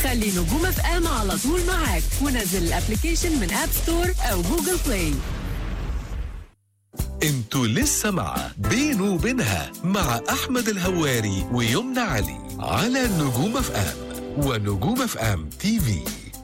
خلي نجوم اف ام على طول معاك ونزل الابلكيشن من اب ستور او جوجل بلاي انتوا لسه مع بينه وبينها مع احمد الهواري ويمنى علي على نجوم اف ام ونجوم اف ام تي في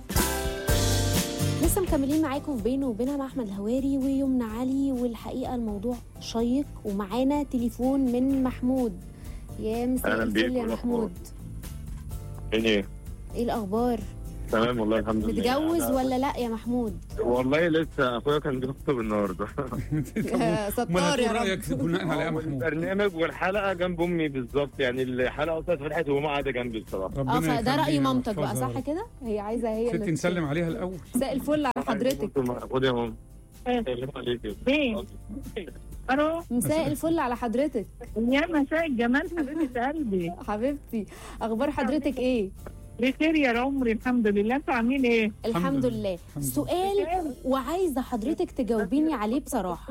لسه مكملين معاكم في بينه وبينها مع احمد الهواري ويمنى علي والحقيقه الموضوع شيق ومعانا تليفون من محمود يا مساء أهلاً بيك، الفل يا والأخبار؟ محمود ايه ايه الاخبار تمام والله الحمد لله متجوز أنا- ولا لا يا محمود والله لسه اخويا كان بيخطب النهارده ستار امال يا هتقول رايك رب بناء على ايه يا محمود البرنامج والحلقه جنب امي بالظبط يعني الحلقه اصلا فتحت وهو قاعده جنبي بصراحه اه ربنا فده راي يخليها مامتك بقى ويحفظها صح يا رب. كده هي عايزه هي ستي نسلم عليها الاول مساء الفل على حضرتك خد يا ماما سلام عليكي مين؟ الو مساء الفل على حضرتك يا مساء الجمال حبيبه قلبي حبيبتي اخبار حضرتك ايه بخير يا عمري الحمد لله انتوا عاملين ايه؟ الحمد لله. لله الحمد لله. سؤال وعايزه حضرتك تجاوبيني عليه بصراحه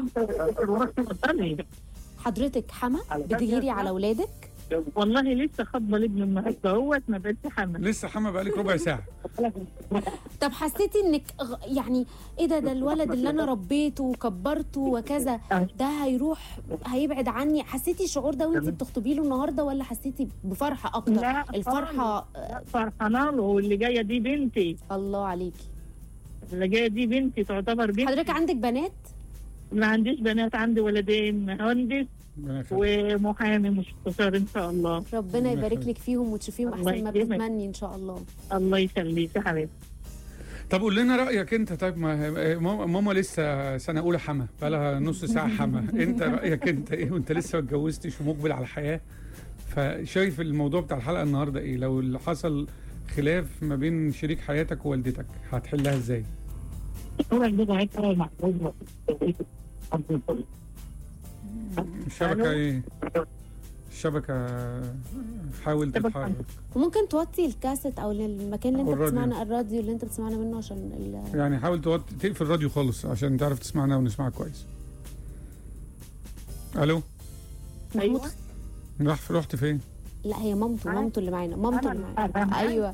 حضرتك حما بتغيري على اولادك والله لسه خاطبه لابني النهارده اهوت ما بقتش حمل لسه حما بقالك ربع ساعه طب حسيتي انك غ- يعني ايه ده ده الولد اللي انا ربيته وكبرته وكذا ده هيروح هيبعد عني حسيتي الشعور ده وانت بتخطبي له النهارده ولا حسيتي بفرحه اكتر لا الفرحه فرحانه له واللي جايه دي بنتي الله عليكي اللي جايه دي بنتي تعتبر بنتي حضرتك عندك بنات ما عنديش بنات عندي ولدين مهندس ربنا يخليك. ومحامي مستشار ان شاء الله ربنا ربنا يبارك يخليك. لك فيهم وتشوفيهم الله احسن ما يكرمك. بتتمني ان شاء الله الله يخليك يا حبيبي طب قول لنا رايك انت طيب ما ماما ماما لسه سنه اولى حما بقالها نص ساعه حما انت رايك انت ايه وانت لسه ما اتجوزتش ومقبل على الحياه فشايف الموضوع بتاع الحلقه النهارده ايه لو اللي حصل خلاف ما بين شريك حياتك ووالدتك هتحلها ازاي هو اللي جاي محمود الشبكه ايه الشبكه حاول الشبكة. تتحرك وممكن توطي الكاسيت او المكان اللي انت والراديو. بتسمعنا الراديو اللي انت بتسمعنا منه عشان ال... يعني حاول توطي تقفل الراديو خالص عشان تعرف تسمعنا ونسمعك كويس الو محمود أيوة. راح رحت فين لا هي مامته معاك. مامته اللي معانا مامته اللي معانا ايوه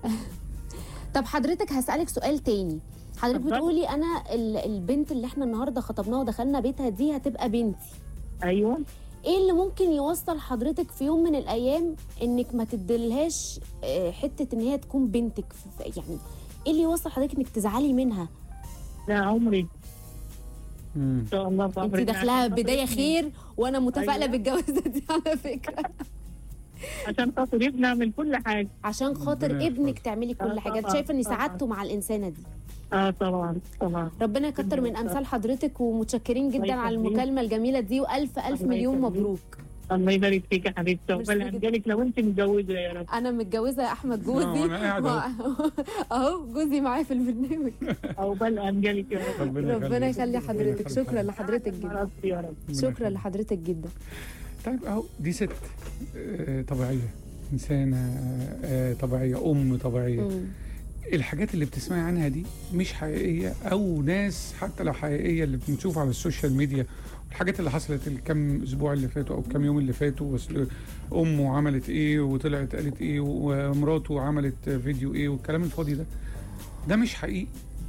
طب حضرتك هسألك سؤال تاني حضرتك اتفضل. بتقولي انا ال- البنت اللي احنا النهارده خطبناها ودخلنا بيتها دي هتبقى بنتي ايوه ايه اللي ممكن يوصل حضرتك في يوم من الايام انك ما تديلهاش آه، حته ان هي تكون بنتك ف- يعني ايه اللي يوصل حضرتك انك تزعلي منها لا عمري مم. ان شاء الله انت بعمري داخلها عشان بدايه خاطر خير وانا متفائله أيوة. بالجوازه دي على فكره عشان خاطر ابني اعمل كل حاجه عشان خاطر ربنا ابنك يحفظك. تعملي كل آه حاجه انت طبعاً، شايفه ان طبعاً. سعادته مع الانسانه دي اه طبعا طبعا ربنا يكتر من امثال حضرتك ومتشكرين جدا الله على يخليك. المكالمه الجميله دي والف الف الله مليون يخليك. مبروك الله يبارك فيك يا حبيبتي ميرسي عقبال جدا. انجلك لو انت متجوزه يا رب انا متجوزه يا احمد جوزي آه، وأنا قاعد أهو. اهو جوزي معايا في البرنامج عقبال انجلك يا رب ربنا يخلي حضرتك يخلي شكرا حضرتك. لحضرتك يا جدا رب يا رب ربنا شكرا يخليك. لحضرتك جدا طيب اهو دي ست آه، طبيعيه انسانه آه، طبيعيه ام طبيعيه مم. الحاجات اللي بتسمعي عنها دي مش حقيقيه او ناس حتى لو حقيقيه اللي بنشوفها على السوشيال ميديا الحاجات اللي حصلت الكام اسبوع اللي فاتوا او الكام يوم اللي فاتوا بس امه عملت ايه وطلعت قالت ايه ومراته عملت فيديو ايه والكلام الفاضي ده ده مش حقيقي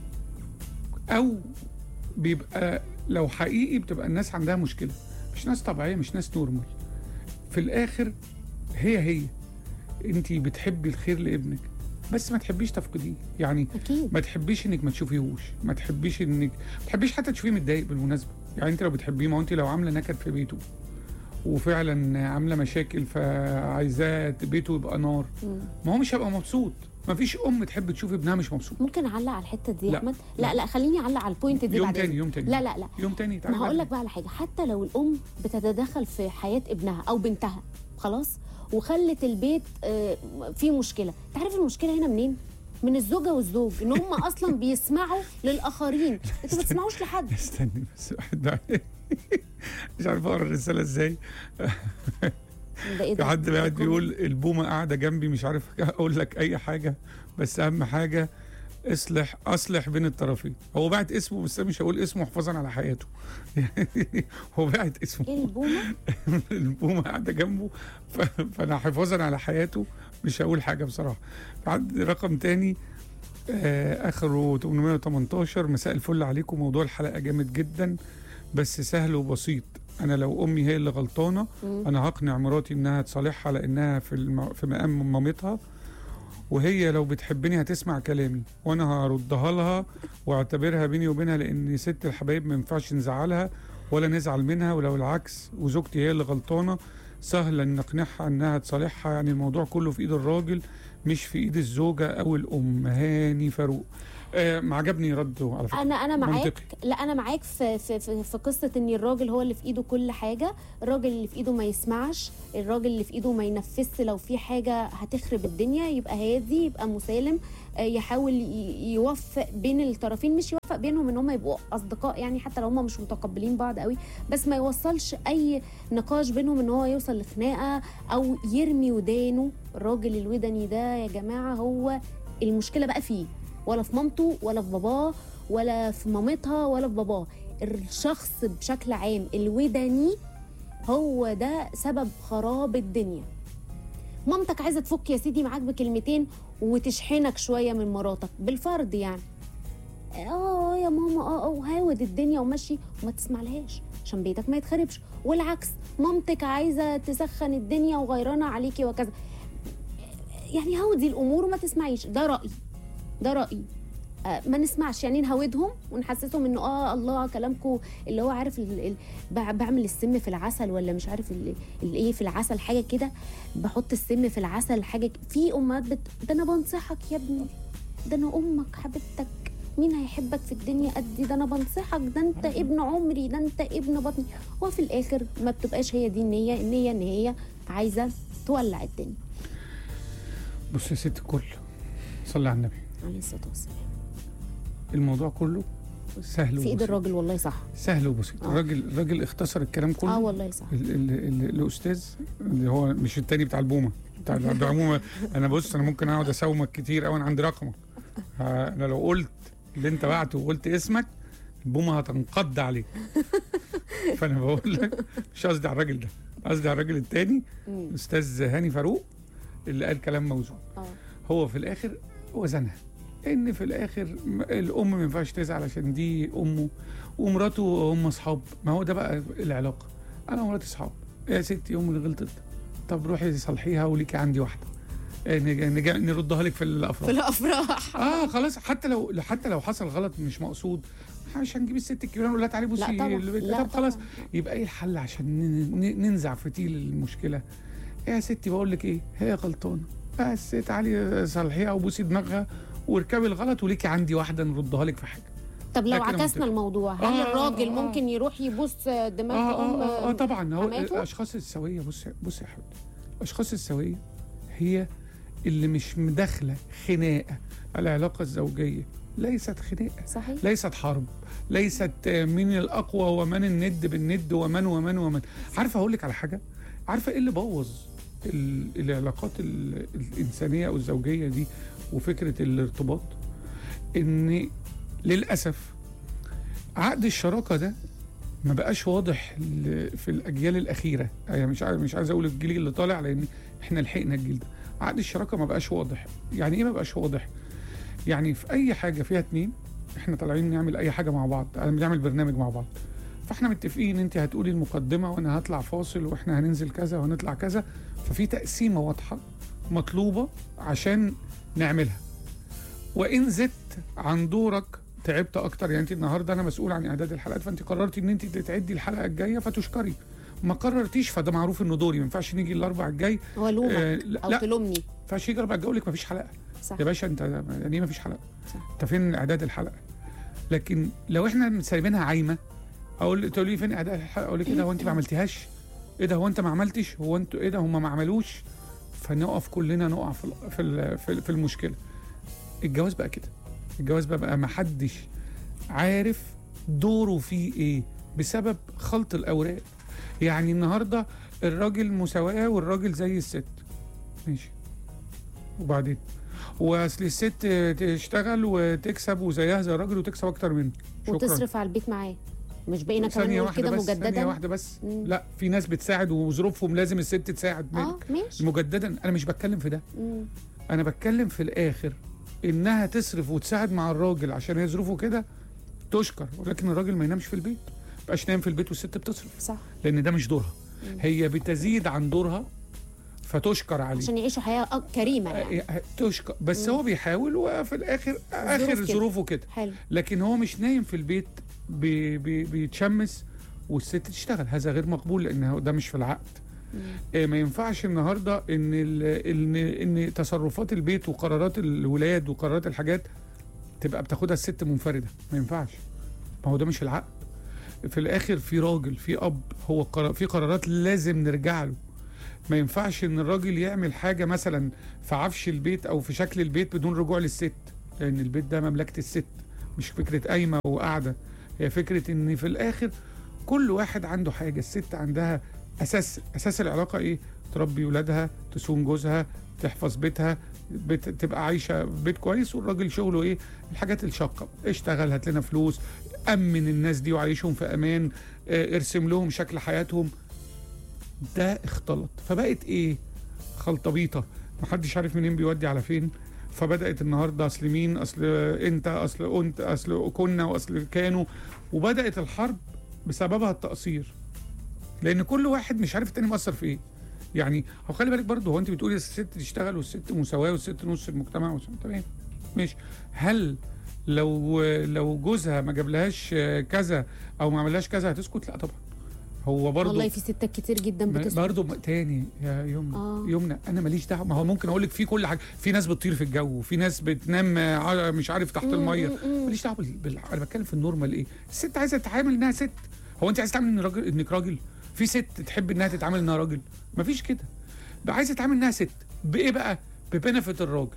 او بيبقى لو حقيقي بتبقى الناس عندها مشكله مش ناس طبيعيه مش ناس نورمال في الاخر هي هي انت بتحبي الخير لابنك بس ما تحبيش تفقديه يعني اكيد ما تحبيش انك ما تشوفيهوش ما تحبيش انك ما تحبيش حتى تشوفيه متضايق بالمناسبه يعني انت لو بتحبيه ما هو انت لو عامله نكد في بيته وفعلا عامله مشاكل فعايزاه بيته يبقى نار مم. ما هو مش هيبقى مبسوط ما فيش ام تحب تشوف ابنها مش مبسوط ممكن اعلق على الحته دي يا لا. احمد لا لا خليني اعلق على البوينت دي يوم بعدين تاني يوم تاني لا لا لا يوم تاني تعالى ما هقول لك بعدين. بقى على حاجه حتى لو الام بتتدخل في حياه ابنها او بنتها خلاص وخلت البيت آه، فيه مشكله تعرف المشكله هنا منين من الزوجه والزوج ان هم اصلا بيسمعوا للاخرين انتوا ما بتسمعوش لحد استني بس واحد بعد- مش عارف اقرا الرساله ازاي ده ايه في ده حد ده قاعد كوميدي. بيقول البومه قاعده جنبي مش عارف اقول لك اي حاجه بس اهم حاجه اصلح اصلح بين الطرفين هو بعت اسمه بس أنا مش هقول اسمه حفاظا على حياته يعني هو بعت اسمه ايه البومه البومه قاعده جنبه ف- فانا حفاظا على حياته مش هقول حاجه بصراحه عندي رقم تاني آه اخره 818 مساء الفل عليكم موضوع الحلقه جامد جدا بس سهل وبسيط انا لو امي هي اللي غلطانه مم. انا هقنع مراتي انها تصالحها لانها في الم... في مقام مامتها وهي لو بتحبني هتسمع كلامي وانا هردها لها واعتبرها بيني وبينها لان ست الحبايب ما ينفعش نزعلها ولا نزعل منها ولو العكس وزوجتي هي اللي غلطانه سهل ان نقنعها انها تصالحها يعني الموضوع كله في ايد الراجل مش في ايد الزوجه او الام هاني فاروق آه ما عجبني رده على فكره انا انا معاك منطقي. لا انا معاك في في في, في قصه ان الراجل هو اللي في ايده كل حاجه الراجل اللي في ايده ما يسمعش الراجل اللي في ايده ما ينفذش لو في حاجه هتخرب الدنيا يبقى هادي يبقى مسالم آه، يحاول ي- يوفق بين الطرفين مش يوفق بينهم ان هم يبقوا اصدقاء يعني حتى لو هم مش متقبلين بعض قوي بس ما يوصلش اي نقاش بينهم ان هو يوصل لخناقه او يرمي ودانه الراجل الودني ده يا جماعه هو المشكله بقى فيه ولا في مامته ولا في باباه ولا في مامتها ولا في باباه الشخص بشكل عام الودني هو ده سبب خراب الدنيا مامتك عايزه تفك يا سيدي معاك بكلمتين وتشحنك شويه من مراتك بالفرض يعني اه يا ماما اه اه وهاود الدنيا ومشي وما تسمعلهاش عشان بيتك ما يتخربش والعكس مامتك عايزه تسخن الدنيا وغيرانه عليكي وكذا يعني هودي الامور وما تسمعيش ده رايي ده رايي آه، ما نسمعش يعني نهودهم ونحسسهم انه اه الله كلامكم اللي هو عارف ال- ال- بع- بعمل السم في العسل ولا مش عارف ال- الايه في العسل حاجه كده بحط السم في العسل حاجه ك- في امهات بت... ده انا بنصحك يا ابني ده انا امك حبيبتك مين هيحبك في الدنيا قدي ده انا بنصحك ده انت ابن عمري ده انت ابن بطني وفي الاخر ما بتبقاش هي دي النيه النيه ان هي عايزه تولع الدنيا بص يا ست الكل صلي على النبي عليه الصلاه والسلام الموضوع كله سهل في ايد وبسيط الراجل والله صح سهل وبسيط آه. الراجل الراجل اختصر الكلام كله اه والله صح ال ال ال الاستاذ اللي هو مش التاني بتاع البومه بتاع ده عموما انا بص انا ممكن اقعد اساومك كتير قوي انا عندي رقمك ها، انا لو قلت اللي انت بعته وقلت اسمك البومه هتنقض عليك فانا بقول لك مش قصدي على الراجل ده قصدي على الراجل التاني مم. الاستاذ هاني فاروق اللي قال كلام موزون اه هو في الاخر وزنها ان في الاخر م- الام ما ينفعش تزعل عشان دي امه ومراته هم اصحاب ما هو ده بقى العلاقه انا ومراتي اصحاب يا ستي ام اللي غلطت طب روحي صلحيها وليكي عندي واحده آه، نج- نج- نردها لك في في الافراح الافراح اه خلاص حتى لو حتى لو حصل غلط مش مقصود مش هنجيب الست الكبيره نقول لها تعالي بصي لا طبعا البيت. لا طب خلاص طبعاً. يبقى ايه الحل عشان ن- ن- ننزع فتيل المشكله يا ستي بقول لك ايه هي غلطانه بس تعالي صلحيها وبوسي دماغها واركبي الغلط وليكي عندي واحده نردها لك في حاجه طب لو ده كده عكسنا منطقي. الموضوع هل آه، الراجل آه. ممكن يروح يبوس دماغ اه ام اه اه, آه طبعا هو حماته؟ الاشخاص السويه بص بص يا حبيبي الاشخاص السويه هي اللي مش مداخله خناقه العلاقه الزوجيه ليست خناقه صحيح ليست حرب ليست آه، مين الاقوى ومن الند بالند ومن ومن ومن عارفه اقول لك على حاجه عارفه ايه اللي بوظ ال- العلاقات ال- الانسانيه او الزوجيه دي وفكره الارتباط ان للاسف عقد الشراكه ده ما بقاش واضح ل- في الاجيال الاخيره يعني مش عايز مش عايز اقول الجيل اللي طالع لان احنا لحقنا الجيل ده عقد الشراكه ما بقاش واضح يعني ايه ما بقاش واضح يعني في اي حاجه فيها اتنين احنا طالعين نعمل اي حاجه مع بعض أنا بنعمل برنامج مع بعض فاحنا متفقين انت هتقولي المقدمه وانا هطلع فاصل واحنا هننزل كذا وهنطلع كذا ففي تقسيمه واضحه مطلوبه عشان نعملها وان زدت عن دورك تعبت اكتر يعني انت النهارده انا مسؤول عن اعداد الحلقات فانت قررتي ان انت تعدي الحلقه الجايه فتشكري ما قررتيش فده معروف انه دوري ما ينفعش نيجي الاربع الجاي هو لومك آه، لا- او لا. تلومني ما ينفعش يجي الاربع الجاي اقول لك ما فيش حلقه صح يا باشا انت يعني ايه ما فيش حلقه صح. انت فين اعداد الحلقه لكن لو احنا سايبينها عايمه اقول تقول لي فين اعداد الحلقه اقول لك ايه ده هو انت ما عملتيهاش ايه ده هو انت ما عملتش هو انتوا ايه ده هم ما عملوش فنقف كلنا نقع في ال- في ال- في ال- في المشكله الجواز بقى كده الجواز بقى, بقى ما حدش عارف دوره فيه ايه بسبب خلط الاوراق يعني النهارده الراجل مساواه والراجل زي الست ماشي وبعدين واصل الست تشتغل وتكسب وزيها زي الراجل وتكسب اكتر منه شكرا وتصرف على البيت معاه مش بقينا كمان ثانيه نقول واحده كده بس ثانيه مجددا واحده بس مم. لا في ناس بتساعد وظروفهم لازم الست تساعد اه ماشي مجددا انا مش بتكلم في ده مم. انا بتكلم في الاخر انها تصرف وتساعد مع الراجل عشان هي ظروفه كده تشكر ولكن الراجل ما ينامش في البيت ما يبقاش نايم في البيت والست بتصرف صح لان ده مش دورها هي بتزيد عن دورها فتشكر عليه عشان يعيشوا حياه أك- كريمه يعني آه، تشكر بس هو بيحاول وفي الاخر اخر كده. ظروفه كده حلو لكن هو مش نايم في البيت بي بي بيتشمس والست تشتغل هذا غير مقبول لان هو ده مش في العقد آه، ما ينفعش النهارده ان ال- ان ان تصرفات البيت وقرارات الولاد وقرارات الحاجات تبقى بتاخدها الست منفرده ما ينفعش ما هو ده مش العقد في الاخر في راجل في اب هو قرار في قرارات لازم نرجع له ما ينفعش ان الراجل يعمل حاجه مثلا في عفش البيت او في شكل البيت بدون رجوع للست لان البيت ده مملكه الست مش فكره قايمه وقاعده هي فكره ان في الاخر كل واحد عنده حاجه الست عندها اساس اساس العلاقه ايه تربي ولادها تصون جوزها تحفظ بيتها بت... تبقى عايشه في بيت كويس والراجل شغله ايه الحاجات الشاقه اشتغل هات لنا فلوس امن الناس دي وعيشهم في امان اه، ارسم لهم شكل حياتهم ده اختلط فبقت ايه خلطبيطه محدش عارف منين بيودي على فين فبدات النهارده اصل مين اصل انت اصل انت اصل كنا واصل كانوا وبدات الحرب بسببها التقصير لان كل واحد مش عارف التاني مأثر في ايه يعني هو خلي بالك برضه هو انت بتقولي الست تشتغل والست مساواه والست نص المجتمع والست تمام ماشي هل لو لو جوزها ما جابلهاش كذا او ما عملهاش كذا هتسكت لا طبعا هو برضه والله في ستات كتير جدا بتسكت برضه تاني يا يمنى آه. يمنى انا ماليش دعوه ما هو ممكن اقول لك في كل حاجه في ناس بتطير في الجو وفي ناس بتنام ع- مش عارف تحت الميه ماليش دعوه بال... بال... انا بتكلم في النورمال ايه الست عايزه تتعامل انها ست هو انت عايزه تتعامل ان راجل انك راجل في ست تحب انها تتعامل انها راجل مفيش كده بقى عايزه تتعامل انها ست بايه بقى ببنفت الراجل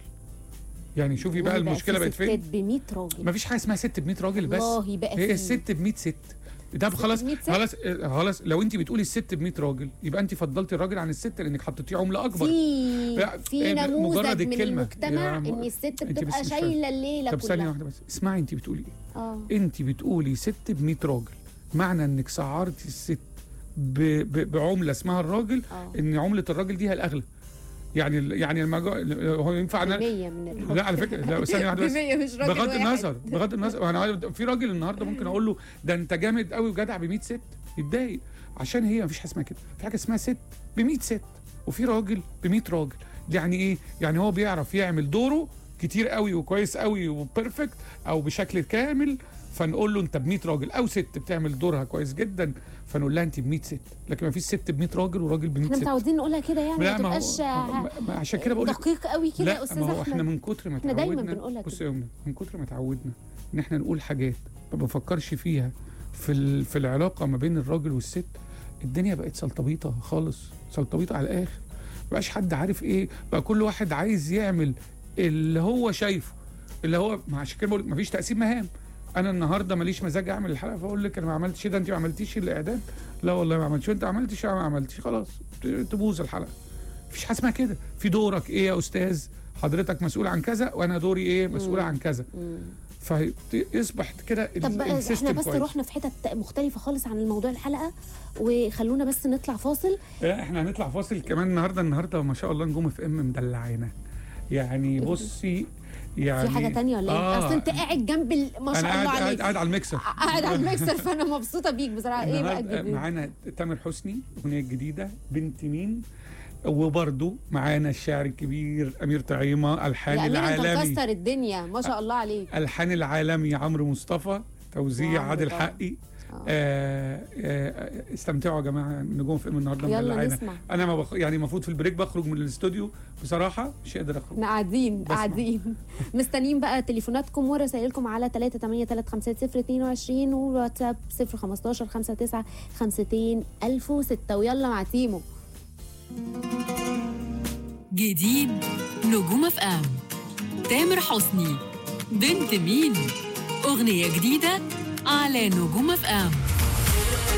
يعني شوفي بقى والله المشكله في بقت فين ستات ب 100 راجل مفيش حاجه اسمها ست ب 100 راجل بس والله بقى هي في. الست ب 100 ست ده خلاص ب 100 ست؟ خلاص خلاص لو انت بتقولي الست ب 100 راجل يبقى انت فضلتي الراجل عن الست لانك حطيتيه عمله اكبر في لا، في إيه، نموذج مجرد من الكلمة. المجتمع يا م- ان الست أنت بتبقى بس مش فاهمة. شايله الليله طب ثانيه كلها واحده بس اسمعي انت بتقولي ايه اه انت بتقولي ست ب 100 راجل معنى انك سعرتي الست ب... ب... بعمله اسمها الراجل اه ان عمله الراجل دي هي الاغلى يعني ال- يعني لما جو- هو ينفع أنا... 100 من الراجل لا على فكره لا ثانيه واحده بس 100 مش راجل بغض واحد. النظر بغض النظر انا في راجل النهارده ممكن اقول له ده انت جامد قوي وجدع ب 100 ست يتضايق عشان هي مفيش حاجه اسمها كده في حاجه اسمها ست ب 100 ست وفي راجل ب 100 راجل يعني ايه يعني هو بيعرف يعمل دوره كتير قوي وكويس قوي وبيرفكت او بشكل كامل فنقول له انت ب 100 راجل او ست بتعمل دورها كويس جدا فنقول لها انت ب 100 ست لكن مفيش ست ب 100 راجل وراجل ب 100 احنا ست متعودين نقولها كده يعني ما لا ما تبقاش هو ما- ما- عشان كده بقول لك دقيق قوي كده يا لا استاذ ما هو احنا احمد من كتر ما احنا دايما اتعودنا بنقولها بص كده. يا يمنى من كتر ما اتعودنا ان احنا نقول حاجات ما بنفكرش فيها في ال... في العلاقه ما بين الراجل والست الدنيا بقت سلطبيطه خالص سلطبيطه على الاخر ما بقاش حد عارف ايه بقى كل واحد عايز يعمل اللي هو شايفه اللي هو ما عشان كده بقول ما فيش تقسيم مهام انا النهارده ماليش مزاج اعمل الحلقه فاقول لك انا ما عملتش ده انت ما عملتيش الاعداد لا والله ما عملتش وانت عملتش أنا ما عملتش خلاص ت- تبوظ الحلقه مفيش حاجه اسمها كده في دورك ايه يا استاذ حضرتك مسؤول عن كذا وانا دوري ايه مسؤول عن كذا فيصبح كده ال- طب احنا السيستم بس كويس. رحنا في حتت مختلفه خالص عن الموضوع الحلقه وخلونا بس نطلع فاصل لا احنا هنطلع فاصل كمان النهارده النهارده ما شاء الله نجوم اف ام مدلعانا يعني بصي يعني في حاجه تانية ولا ايه؟ آه اصل انت قاعد جنب ال- ما انا شاء قاعد الله قاعد, عليك قاعد على الميكسر قاعد على المكسر فانا مبسوطه بيك بصراحه ايه بقى النهارده الجديد؟ معانا تامر حسني اغنيه جديده بنت مين وبرضه معانا الشاعر الكبير امير طعيمه الحان يا امير انت العالمي مكسر الدنيا ما شاء الله عليك الحان العالمي عمرو مصطفى توزيع واو، عادل طبعا. حقي آه. آه آه استمتعوا يا جماعه نجوم في النهارده يلا مدلعانا. نسمع. انا ما بخ... يعني المفروض في البريك بخرج من الاستوديو بصراحه مش قادر اخرج احنا قاعدين بسمع. قاعدين مستنيين بقى تليفوناتكم ورسائلكم على 3835022 وواتساب 015 59 52 1006 ويلا مع تيمو جديد نجوم اف ام تامر حسني بنت مين اغنيه جديده على نجوم اف ام